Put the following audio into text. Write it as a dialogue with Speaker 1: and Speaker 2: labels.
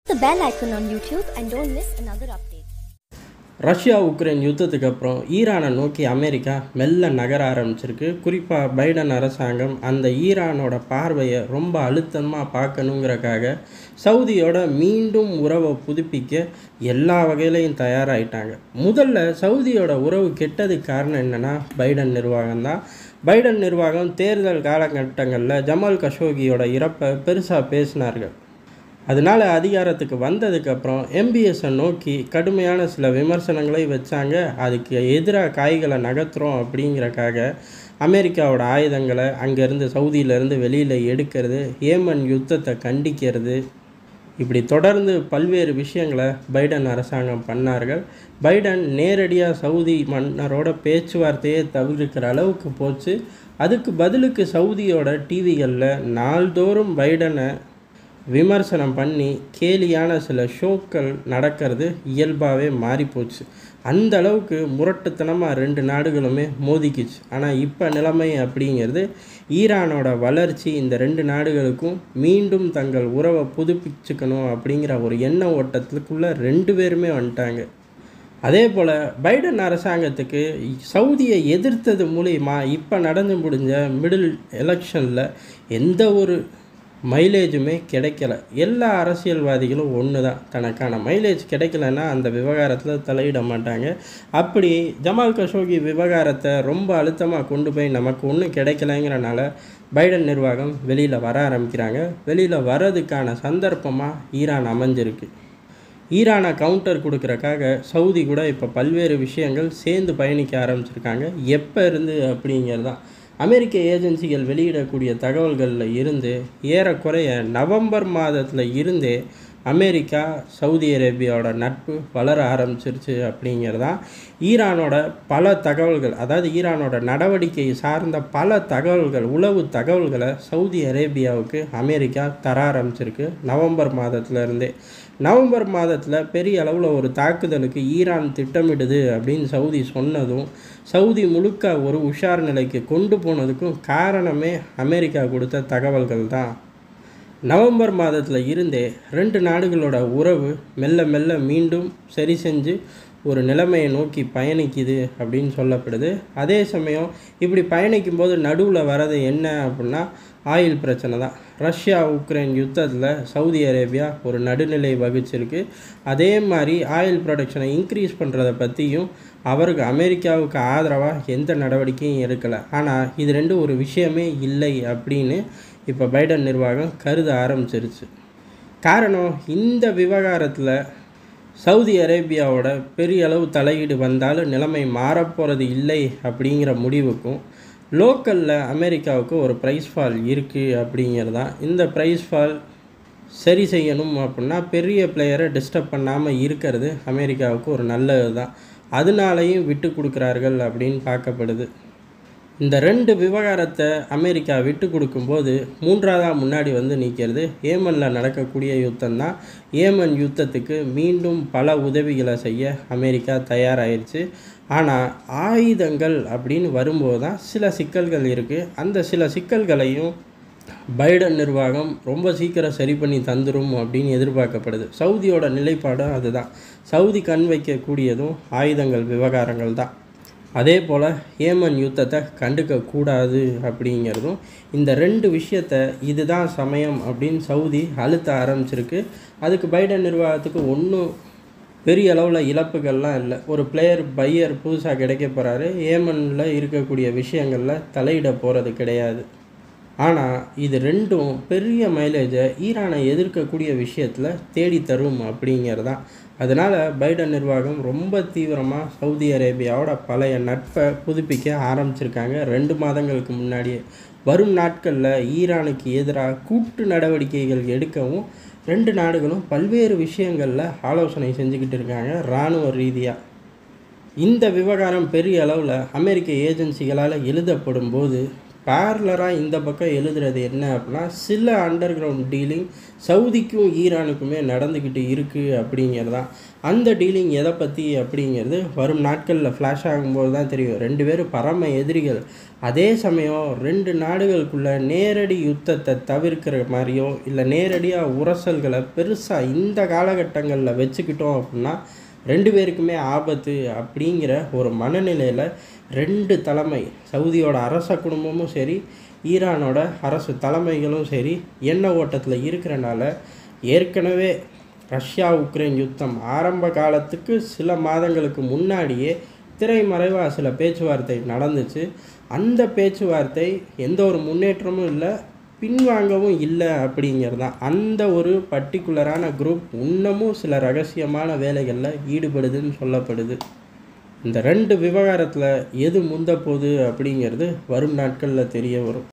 Speaker 1: the bell icon on YouTube and don't miss another update.
Speaker 2: Russia Ukraine யுத்தத்துக்கு அப்புறம் ஈரானை நோக்கி அமெரிக்கா மெல்ல நகர ஆரம்பிச்சிருக்கு குறிப்பாக பைடன் அரசாங்கம் அந்த ஈரானோட பார்வையை ரொம்ப அழுத்தமாக பார்க்கணுங்கிறக்காக சவுதியோட மீண்டும் உறவை புதுப்பிக்க எல்லா வகையிலையும் தயாராகிட்டாங்க முதல்ல சவுதியோட உறவு கெட்டதுக்கு காரணம் என்னென்னா பைடன் நிர்வாகம் தான் பைடன் நிர்வாகம் தேர்தல் காலகட்டங்களில் ஜமால் கஷோகியோட இறப்பை பெருசாக பேசினார்கள் அதனால் அதிகாரத்துக்கு வந்ததுக்கப்புறம் எம்பிஎஸ்ஸை நோக்கி கடுமையான சில விமர்சனங்களை வச்சாங்க அதுக்கு எதிராக காய்களை நகர்த்துறோம் அப்படிங்கிறக்காக அமெரிக்காவோட ஆயுதங்களை அங்கேருந்து சவுதியிலேருந்து வெளியில் எடுக்கிறது ஏமன் யுத்தத்தை கண்டிக்கிறது இப்படி தொடர்ந்து பல்வேறு விஷயங்களை பைடன் அரசாங்கம் பண்ணார்கள் பைடன் நேரடியாக சவுதி மன்னரோட பேச்சுவார்த்தையே தவிர்க்கிற அளவுக்கு போச்சு அதுக்கு பதிலுக்கு சவுதியோட டிவிகளில் நாள்தோறும் பைடனை விமர்சனம் பண்ணி கேலியான சில ஷோக்கள் நடக்கிறது இயல்பாகவே மாறிப்போச்சு அந்த அளவுக்கு முரட்டுத்தனமாக ரெண்டு நாடுகளுமே மோதிக்குச்சு ஆனால் இப்போ நிலைமை அப்படிங்கிறது ஈரானோட வளர்ச்சி இந்த ரெண்டு நாடுகளுக்கும் மீண்டும் தங்கள் உறவை புதுப்பிச்சுக்கணும் அப்படிங்கிற ஒரு எண்ண ஓட்டத்துக்குள்ளே ரெண்டு பேருமே வந்துட்டாங்க அதே போல் பைடன் அரசாங்கத்துக்கு சவுதியை எதிர்த்தது மூலிமா இப்போ நடந்து முடிஞ்ச மிடில் எலெக்ஷனில் எந்த ஒரு மைலேஜுமே கிடைக்கல எல்லா அரசியல்வாதிகளும் ஒன்று தான் தனக்கான மைலேஜ் கிடைக்கலன்னா அந்த விவகாரத்தில் தலையிட மாட்டாங்க அப்படி ஜமால் கஷோகி விவகாரத்தை ரொம்ப அழுத்தமாக கொண்டு போய் நமக்கு ஒன்றும் கிடைக்கலைங்கிறனால பைடன் நிர்வாகம் வெளியில் வர ஆரம்பிக்கிறாங்க வெளியில் வர்றதுக்கான சந்தர்ப்பமாக ஈரான் அமைஞ்சிருக்கு ஈரானை கவுண்டர் கொடுக்குறக்காக சவுதி கூட இப்போ பல்வேறு விஷயங்கள் சேர்ந்து பயணிக்க ஆரம்பிச்சிருக்காங்க எப்போ இருந்து அப்படிங்கிறதான் அமெரிக்க ஏஜென்சிகள் வெளியிடக்கூடிய தகவல்களில் இருந்து ஏறக்குறைய நவம்பர் மாதத்தில் இருந்தே அமெரிக்கா சவுதி அரேபியாவோட நட்பு வளர ஆரம்பிச்சிருச்சு அப்படிங்கிறதான் ஈரானோட பல தகவல்கள் அதாவது ஈரானோட நடவடிக்கை சார்ந்த பல தகவல்கள் உளவு தகவல்களை சவுதி அரேபியாவுக்கு அமெரிக்கா தர ஆரம்பிச்சிருக்கு நவம்பர் மாதத்துலேருந்தே நவம்பர் மாதத்தில் பெரிய அளவில் ஒரு தாக்குதலுக்கு ஈரான் திட்டமிடுது அப்படின்னு சவுதி சொன்னதும் சவுதி முழுக்க ஒரு உஷார் நிலைக்கு கொண்டு போனதுக்கும் காரணமே அமெரிக்கா கொடுத்த தகவல்கள் தான் நவம்பர் மாதத்தில் இருந்தே ரெண்டு நாடுகளோட உறவு மெல்ல மெல்ல மீண்டும் சரி செஞ்சு ஒரு நிலைமையை நோக்கி பயணிக்குது அப்படின்னு சொல்லப்படுது அதே சமயம் இப்படி பயணிக்கும் போது நடுவில் வர்றது என்ன அப்படின்னா ஆயில் பிரச்சனை தான் ரஷ்யா உக்ரைன் யுத்தத்தில் சவுதி அரேபியா ஒரு நடுநிலை வகிச்சிருக்கு அதே மாதிரி ஆயில் ப்ரொடக்ஷனை இன்க்ரீஸ் பண்ணுறதை பற்றியும் அவருக்கு அமெரிக்காவுக்கு ஆதரவாக எந்த நடவடிக்கையும் எடுக்கலை ஆனால் இது ரெண்டும் ஒரு விஷயமே இல்லை அப்படின்னு இப்போ பைடன் நிர்வாகம் கருத ஆரம்பிச்சிருச்சு காரணம் இந்த விவகாரத்தில் சவுதி அரேபியாவோட பெரிய அளவு தலையீடு வந்தாலும் நிலைமை மாறப்போகிறது இல்லை அப்படிங்கிற முடிவுக்கும் லோக்கலில் அமெரிக்காவுக்கு ஒரு ப்ரைஸ் ஃபால் இருக்குது அப்படிங்கிறது தான் இந்த ப்ரைஸ் ஃபால் சரி செய்யணும் அப்படின்னா பெரிய பிளேயரை டிஸ்டர்ப் பண்ணாமல் இருக்கிறது அமெரிக்காவுக்கு ஒரு நல்லது தான் அதனாலையும் விட்டு கொடுக்குறார்கள் அப்படின்னு பார்க்கப்படுது இந்த ரெண்டு விவகாரத்தை அமெரிக்கா விட்டு கொடுக்கும்போது மூன்றாவதாக முன்னாடி வந்து நிற்கிறது ஏமனில் நடக்கக்கூடிய யுத்தம் தான் ஏமன் யுத்தத்துக்கு மீண்டும் பல உதவிகளை செய்ய அமெரிக்கா தயாராகிருச்சு ஆனால் ஆயுதங்கள் அப்படின்னு வரும்போது தான் சில சிக்கல்கள் இருக்குது அந்த சில சிக்கல்களையும் பைடன் நிர்வாகம் ரொம்ப சீக்கிரம் சரி பண்ணி தந்துடும் அப்படின்னு எதிர்பார்க்கப்படுது சவுதியோட நிலைப்பாடும் அதுதான் சவுதி கண் வைக்கக்கூடியதும் ஆயுதங்கள் விவகாரங்கள் தான் அதே போல் ஏமன் யுத்தத்தை கண்டுக்க கூடாது அப்படிங்கிறதும் இந்த ரெண்டு விஷயத்த இதுதான் சமயம் அப்படின்னு சவுதி அழுத்த ஆரம்பிச்சிருக்கு அதுக்கு பைடன் நிர்வாகத்துக்கு ஒன்றும் பெரிய அளவில் இழப்புகள்லாம் இல்லை ஒரு பிளேயர் பையர் புதுசாக கிடைக்க போகிறாரு ஏமனில் இருக்கக்கூடிய விஷயங்களில் தலையிட போகிறது கிடையாது ஆனால் இது ரெண்டும் பெரிய மைலேஜை ஈரானை எதிர்க்கக்கூடிய விஷயத்தில் தேடி தரும் அப்படிங்கிறதான் அதனால் பைடன் நிர்வாகம் ரொம்ப தீவிரமாக சவுதி அரேபியாவோட பழைய நட்பை புதுப்பிக்க ஆரம்பிச்சிருக்காங்க ரெண்டு மாதங்களுக்கு முன்னாடியே வரும் நாட்களில் ஈரானுக்கு எதிராக கூட்டு நடவடிக்கைகள் எடுக்கவும் ரெண்டு நாடுகளும் பல்வேறு விஷயங்களில் ஆலோசனை செஞ்சுக்கிட்டு இருக்காங்க இராணுவ ரீதியாக இந்த விவகாரம் பெரிய அளவில் அமெரிக்க ஏஜென்சிகளால் எழுதப்படும் போது பேரலராக இந்த பக்கம் எழுதுறது என்ன அப்படின்னா சில அண்டர் கிரவுண்ட் டீலிங் சவுதிக்கும் ஈரானுக்குமே நடந்துக்கிட்டு இருக்குது அப்படிங்கிறது தான் அந்த டீலிங் எதை பற்றி அப்படிங்கிறது வரும் நாட்களில் ஃப்ளாஷ் ஆகும்போது தான் தெரியும் ரெண்டு பேரும் பரம எதிரிகள் அதே சமயம் ரெண்டு நாடுகளுக்குள்ள நேரடி யுத்தத்தை தவிர்க்கிற மாதிரியோ இல்லை நேரடியாக உரசல்களை பெருசாக இந்த காலகட்டங்களில் வச்சுக்கிட்டோம் அப்படின்னா ரெண்டு பேருக்குமே ஆபத்து அப்படிங்கிற ஒரு மனநிலையில் ரெண்டு தலைமை சவுதியோட அரச குடும்பமும் சரி ஈரானோட அரசு தலைமைகளும் சரி எண்ணெய் ஓட்டத்தில் இருக்கிறனால ஏற்கனவே ரஷ்யா உக்ரைன் யுத்தம் ஆரம்ப காலத்துக்கு சில மாதங்களுக்கு முன்னாடியே திரைமறைவாக சில பேச்சுவார்த்தை நடந்துச்சு அந்த பேச்சுவார்த்தை எந்த ஒரு முன்னேற்றமும் இல்லை பின்வாங்கவும் இல்லை அப்படிங்கிறது தான் அந்த ஒரு பர்டிகுலரான குரூப் இன்னமும் சில ரகசியமான வேலைகளில் ஈடுபடுதுன்னு சொல்லப்படுது இந்த ரெண்டு விவகாரத்தில் எது முந்த போகுது அப்படிங்கிறது வரும் நாட்களில் தெரிய வரும்